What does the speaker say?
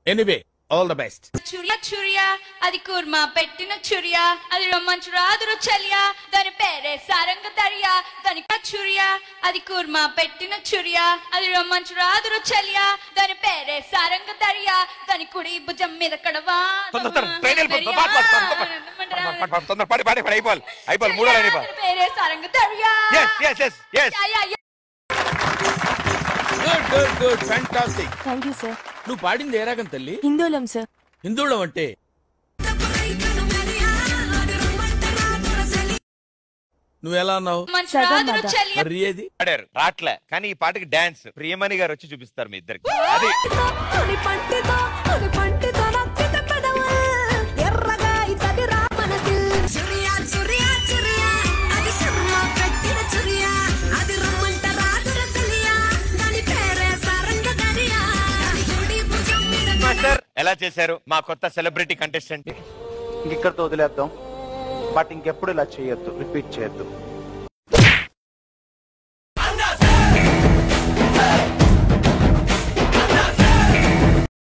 Anyway all the best చురియా చురియా అది కుర్మా పెట్టిన చురియా అది రొమ్మంచు రాదురు చలియా దాని పేరే సారంగ దరియా దాని చురియా అది కుర్మా పెట్టిన చురియా అది రొమ్మంచు రాదురు చలియా దాని పేరే సారంగ దరియా దాని కుడి భుజం మీద కడవా తొందర తొందర ట్రైన్ వెళ్ళిపోతుంది పాట పాడు తొందర పాడు, పాడు, పాడు, తొందర పాడి పాడి పాడి అయిపోవాలి అయిపోవాలి మూడో లైన్ అయిపోవాలి దాని పేరే Saranga Dariya yes yes yes yes yeah, yeah, yeah. Good good good fantastic thank you sir నువ్వు పాడింది ఏ రాగం తల్లి హిందోళం సార్ హిందువులం అంటే నువ్వు ఎలా అన్నావు మంచు సగం రాదురు మద. చలియా మరి ఏది పాడారు రాట్లే కానీ ఈ పాటకి డాన్స్ ప్రియమణి గారు వచ్చి చూపిస్తారు మీ ఇద్దరికి అది తొలి పంటితో తొలి పంటితో నొక్కిత పెదవులు ఎర్రగా ఇతడి రామనది చురియా చురియా చురియా అది సుర్మా పెట్టిన చురియా అది రమ్మంట రాదుర చలియా దాని పేరే సారంగ దరియా దాని కుడి భుజం మీద మాస్టర్ ఎలా చేశారు మా కొత్త సెలబ్రిటీ కంటెస్టెంట్ ఇంకిక్కడితో వదిలేద్దాం బట్ ఇంకెప్పుడు ఇలా చేయొద్దు రిపీట్ చేయొద్దు